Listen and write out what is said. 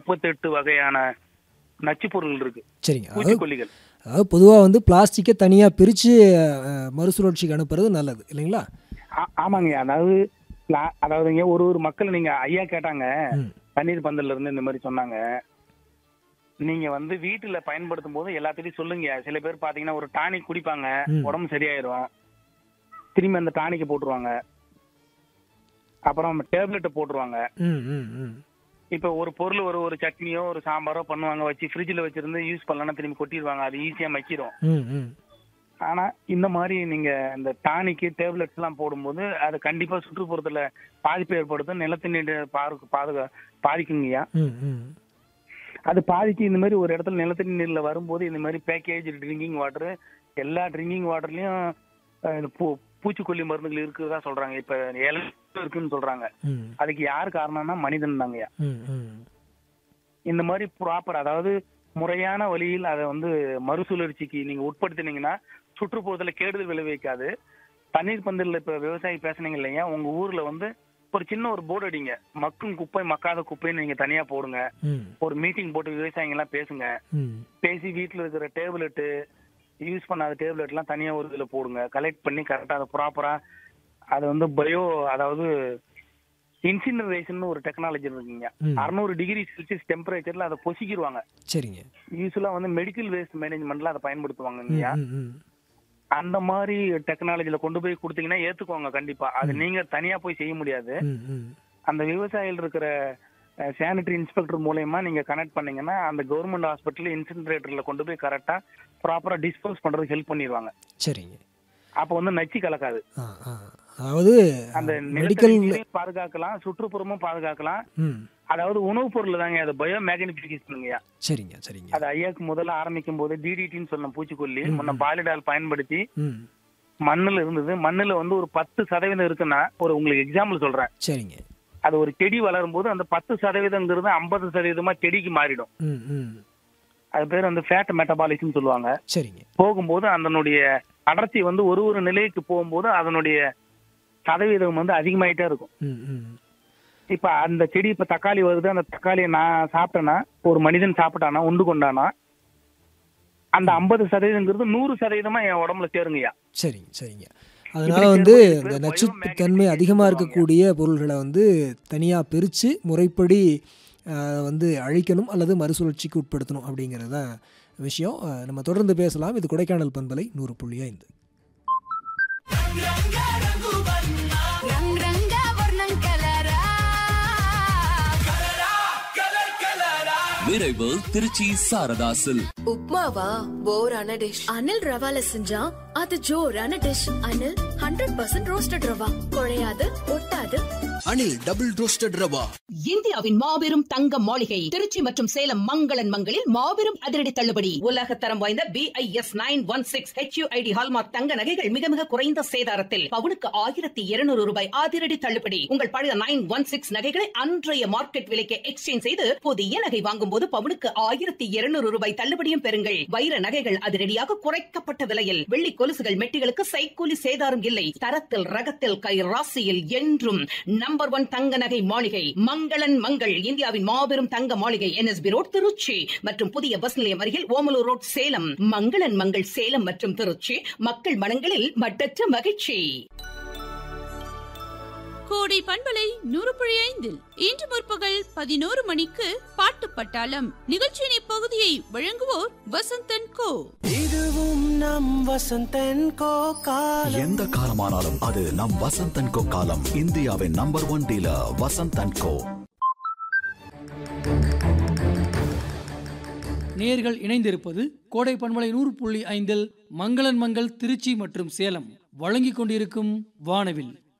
முப்பத்தெட்டு வகையான நச்சுப் பொருள் இருக்கு சரிங்க அதாவது பூச்சிக்கொல்லிகள் அதாவது பொதுவாக வந்து பிளாஸ்டிக்கை தனியாக பிரித்து மறுசுழற்சிக்கு அனுப்புறது நல்லது இல்லைங்களா ஆ- ஆமாங்க அதாவது லா- அதாவதுங்க ஒரு ஒரு மக்கள் நீங்க ஐயா கேட்டாங்க ம் தண்ணீர் பந்தல்ல இருந்து இந்த மாதிரி சொன்னாங்க நீங்க வந்து வீட்டுல பயன்படுத்தும் போது எல்லாத்தையும் சொல்லுங்க சில பேர் பாத்தீங்கன்னா ஒரு டானிக் குடிப்பாங்க ம். உடம்பு சரியாயிரும் திரும்பி அந்த டானிக்கை போட்டுருவாங்க அப்புறம் டேப்லெட்டை போட்டுருவாங்க ம் ம் ம் இப்ப ஒரு பொருள் ஒரு ஒரு சட்னியோ ஒரு சாம்பாரோ பண்ணுவாங்க வச்சு ஃப்ரிட்ஜில் வச்சிருந்து யூஸ் பண்ணலன்னா திரும்பி கொட்டிடுவாங்க அது ஈஸியா மக்கிரும் ம் ம் ஆனா இந்த மாதிரி நீங்க இந்த டானிக்கு டேப்லெட்ஸ் எல்லாம் போடும்போது அது கண்டிப்பா சுற்றுப்புறத்துல பாதிப்பு ஏற்படுத்தும் நிலத்தண்ணீர் பாருக்கு பாதுகா பாதிக்குங்கய்யா ம் ம் அது பாதிக்கு இந்த மாதிரி ஒரு இடத்துல நிலத்தடி நீர்ல வரும்போது இந்த மாதிரி பேக்கேஜ் ட்ரிங்கிங் வாட்டர் எல்லா ட்ரிங்கிங் வாட்டர்லயும் பூச்சிக்கொல்லி மருந்துகள் இருக்குதா சொல்றாங்க இப்ப ஏழு இருக்குன்னு சொல்றாங்க ம் அதுக்கு யார் காரணம்னா மனிதன் தாங்கய்யா ம் ம் இந்த மாதிரி ப்ராப்பர் அதாவது முறையான வழியில் அதை வந்து மறுசுழற்சிக்கு நீங்க உட்படுத்தினீங்கன்னா சுற்றுப்புறத்துல கெடுதல் விளைவிக்காது தண்ணீர் பந்தல்ல இப்ப விவசாயி பேசுனீங்க இல்லையா உங்க ஊர்ல வந்து ஒரு சின்ன ஒரு போர்டு அடிங்க மக்கும் குப்பை மக்காத குப்பைன்னு நீங்க தனியா போடுங்க ம் ஒரு மீட்டிங் போட்டு விவசாயிங்க எல்லாம் பேசுங்க ம் பேசி வீட்டுல இருக்கிற டேப்லெட்டு யூஸ் பண்ணாத டேப்லெட் எல்லாம் தனியா ஒரு இதுல போடுங்க கலெக்ட் பண்ணி கரெக்டா அதை ப்ராப்பரா அது வந்து பயோ அதாவது இன்சினரேஷன் ஒரு டெக்னாலஜி இருக்குங்க ம். அறுநூறு டிகிரி செல்சியஸ் டெம்பரேச்சர்ல அதை பொசிக்கிடுவாங்க சரிங்க யூஸ்வலா வந்து மெடிக்கல் வேஸ்ட் மேனேஜ்மெண்ட்ல அதை பயன்படுத்துவாங்க ம் இல்லையா ம் ம் அந்த மாதிரி டெக்னாலஜில கொண்டு போய் கொடுத்தீங்கன்னா ஏத்துக்குவாங்க கண்டிப்பா அது நீங்க தனியா போய் செய்ய முடியாது ம் ம் அந்த விவசாயிகள் இருக்கிற சானிட்டரி இன்ஸ்பெக்டர் மூலயமா நீங்க கனெக்ட் பண்ணீங்கன்னா அந்த கவர்மெண்ட் ஹாஸ்பிட்டல் இன்சினரேட்டர்ல கொண்டு போய் கரெக்டா ப்ராப்பரா டிஸ்போஸ் பண்றதுக்கு ஹெல்ப் பண்ணிடுவாங்க சரிங்க அப்போ வந்து நச்சு கலக்காது ஆ ஆ அதாவது அந்த மெடிக்கல் மெடிக்கல் பாதுகாக்கலாம் சுற்றுப்புறமும் பாதுகாக்கலாம் ம் அதாவது உணவுப் பொருள் தாங்க அது பயோ மேக்னிபிகேஷனுங்கய்யா சரிங்க சரிங்க அது ஐயாக்கு முதல்ல ஆரம்பிக்கும் போது டிடிடின்னு சொன்ன பூச்சிக்கொல்லி முன்ன பாலிடால் பயன்படுத்தி ம் மண்ணுல இருந்தது மண்ணுல வந்து ஒரு பத்து சதவீதம் இருக்குன்னா ஒரு உங்களுக்கு எக்ஸாம்பிள் சொல்றேன் சரிங்க அது ஒரு செடி வளரும் போது அந்த பத்து சதவீதங்கிறது ஐம்பது சதவீதமா செடிக்கு மாறிடும் ம் ம் அது பேர் வந்து ஃபேட் மெட்டபாலிசம் சொல்லுவாங்க சரிங்க போகும்போது அதனுடைய அடர்த்தி வந்து ஒரு ஒரு நிலைக்கு போகும்போது அதனுடைய சதவீதம் வந்து அதிகமாயிட்டே இருக்கும் ம் ம் இப்ப அந்த செடி இப்ப தக்காளி வருது அந்த தக்காளியை நான் சாப்பிட்டேன்னா ஒரு மனிதன் சாப்பிட்டானா உண்டு கொண்டானா அந்த ஐம்பது சதவீதங்கிறது நூறு சதவீதமா என் உடம்புல சேருங்கய்யா சரிங்க சரிங்க அதனால இப்படி வந்து சேரும்போது இந்த பேர் நச்சுத்தன்மை biomagnetic அதிகமாக சொல்லுவாங்க. இருக்கக்கூடிய பொருள்களை வந்து தனியாக பிரித்து முறைப்படி அஹ், வந்து அழிக்கணும் அல்லது மறுசுழற்சிக்கு உட்படுத்தணும் அப்படிங்கிறது தான் விஷயம் அஹ், நம்ம தொடர்ந்து பேசலாம் இது கொடைக்கானல் பண்பலை நூறு புள்ளி ஐந்து రంగ్ రంగ వర్ణం కలరా விரைவு திருச்சி சாரதாசில் உப்மாவா போரான டிஷ் அனில் ரவால செஞ்சா அது ஜோரான dish Anil hundred percent roasted rava குழையாது ஒட்டாது அனில் டபுள் ரோஸ்டட் ரவா இந்தியாவின் மாபெரும் தங்க மாளிகை திருச்சி மற்றும் சேலம் மங்களன் மங்களில் மாபெரும் அதிரடி தள்ளுபடி உலக தரம் வாய்ந்த BIS nine one six HUID hallmark தங்க நகைகள் மிக மிக குறைந்த சேதாரத்தில் பவுனுக்கு ஆயிரத்தி இருநூறு ரூபாய் அதிரடி தள்ளுபடி உங்கள் பழைய நைன் ஒன் சிக்ஸ் நகைகளை அன்றைய மார்க்கெட் விலைக்கு எக்ஸ்சேஞ்ச் செய்து புதிய நகை வாங்கும் போது பவுனுக்கு ஆயிரத்தி இருநூறு ரூபாய் தள்ளுபடியும் பெறுங்கள் வைர நகைகள் அதிரடியாக குறைக்கப்பட்ட விலையில் வெள்ளி கொலுசுகள் மெட்டிகளுக்கு சைக்கூலி சேதாரம் இல்லை தரத்தில் ரகத்தில் கை ராசியில் என்றும் நம்பர் ஒன் தங்க நகை மாளிகை மங்களன் மங்கள் இந்தியாவின் மாபெரும் தங்க மாளிகை என்எஸ்பி ரோட் திருச்சி மற்றும் புதிய பஸ் நிலையம் அருகில் ஓமலூர் ரோட் சேலம் மங்களன் மங்கள் சேலம் மற்றும் திருச்சி மக்கள் மனங்களில் மட்டற்ற மகிழ்ச்சி கோடை பண்பலை நூறு புள்ளி ஐந்தில் இன்று முற்பகல் பதினோரு மணிக்கு பாட்டு பட்டாளம் நிகழ்ச்சியின் இப்பகுதியை வழங்குவோர் வசந்தன் கோ இதுவும் நம் வசந்தன் கோ காலம் எந்த காலமானாலும் அது நம் வசந்தன் கோ காலம் இந்தியாவின் number one dealer Vasanthan co நேர்கள் இணைந்திருப்பது கோடை பண்பலை நூறு புள்ளி ஐந்தில் மங்களன் மங்கள் திருச்சி மற்றும் சேலம் வழங்கிக் கொண்டிருக்கும் வானவில்